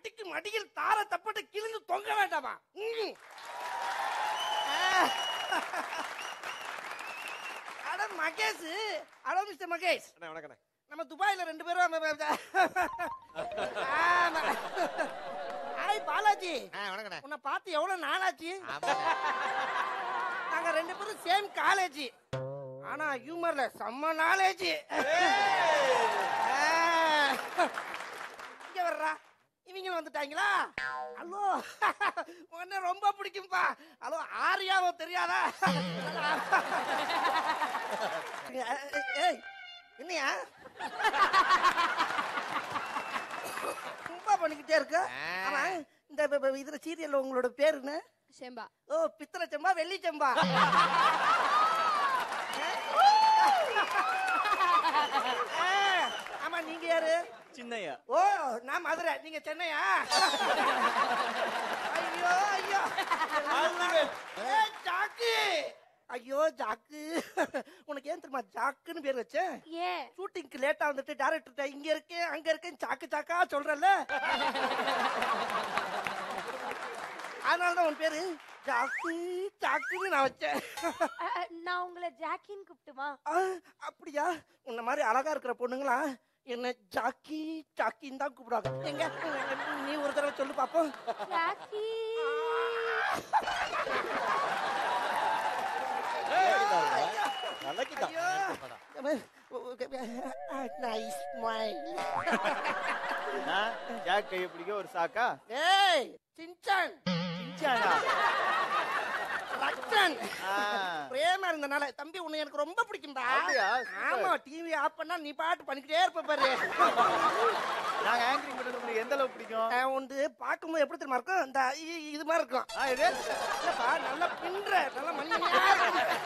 பாட்டிக்கு மடியில் தார தப்பட்டு கிழிந்து தொங்க வேண்டாமா ம். அட மகேஷ் அட மிஸ்டர் மகேஷ் அண்ணா வணக்கண்ணே நம்ம துபாயில ரெண்டு பேரும் நம்ம- ஆமா. ஹாய் பாலாஜி ஆ வணக்கண்ணே உன்னை பார்த்து எவ்வளவு நாளாச்சு ஆமாண்ணே நாங்க ரெண்டு பேரும் சேம் காலேஜ் ஆனா ஹியூமர்ல செம்ம நாலேஜ் இங்க வர்றா இவங்களும் வந்துட்டாங்களா ஹலோ உன்ன ரொம்ப பிடிக்கும்பா ஹலோ ஆரியாவோ தெரியாதா ஏய் என்னையா ரொம்ப பண்ணிக்கிட்டே இருக்க ஆமா இந்த ப- ப- இதுல சீரியல்ல உங்களோட பேரு என்ன செம்பா ஓ பித்தளை செம்பா வெள்ளி செம்பா ஆ, ஆமா நீங்க யாரு சின்னையா ஓ நான் மதுரை நீங்க சென்னையா ஐயோ ஐயோ ஏய், ஜாக்கு ஐயோ ஜாக்கு உனக்கு ஏன் தெரியுமா ஜாக்குன்னு பேர் வச்சேன் ஏன் ஷூட்டிங்க்கு லேட்டா வந்துட்டு டேரக்டர்கிட்ட இங்க இருக்கேன் அங்க இருக்கேன் சாக்கு சாக்கா சொல்றல அதனாலதான் உன் பேரு ஜாக்கு சாக்குன்னு நான் வச்சேன் அ, அ, நான் உங்களை ஜாக்கின்னு கூப்பிட்டுமா ஆ, அப்படியா உன்ன மாதிரி அழகா இருக்கிற பொண்ணுங்களா என்ன ஜாக்கி ஜாக்கின்னு தான் கூப்பிடுவாங்க எங்க நீ ஒரு தடவை சொல்லு பாப்போம் ஜாக்கி நல்லக்கிதான் நைஸ் ஸ்மைல் ஜாக் கையை பிடிக்க ஒரு சாக்கா ஏய் சின்சான் சின்சானா ரக்ஷன் ஆ. பிரேமா இருந்தனால தம்பி உன்னை எனக்கு ரொம்ப பிடிக்கும்டா அப்படியா? சூப்பர். ஆமா டிவி ஆஃப் பண்ணா நீ பாட்டு பண்ணிக்கிட்டே இருப்ப பாரு நாங்க ஆங்கரிங் பண்றது உங்களுக்கு எந்த அளவுக்கு பிடிக்கும் அஹ் உண்டு பார்க்கும்போது எப்படி தெரியுமா இருக்கும் இந்த இ- இது மாதிரி இருக்கும் ஆ இது இல்லப்பா நல்லா பின்ற நல்லா மணியா இருக்கும்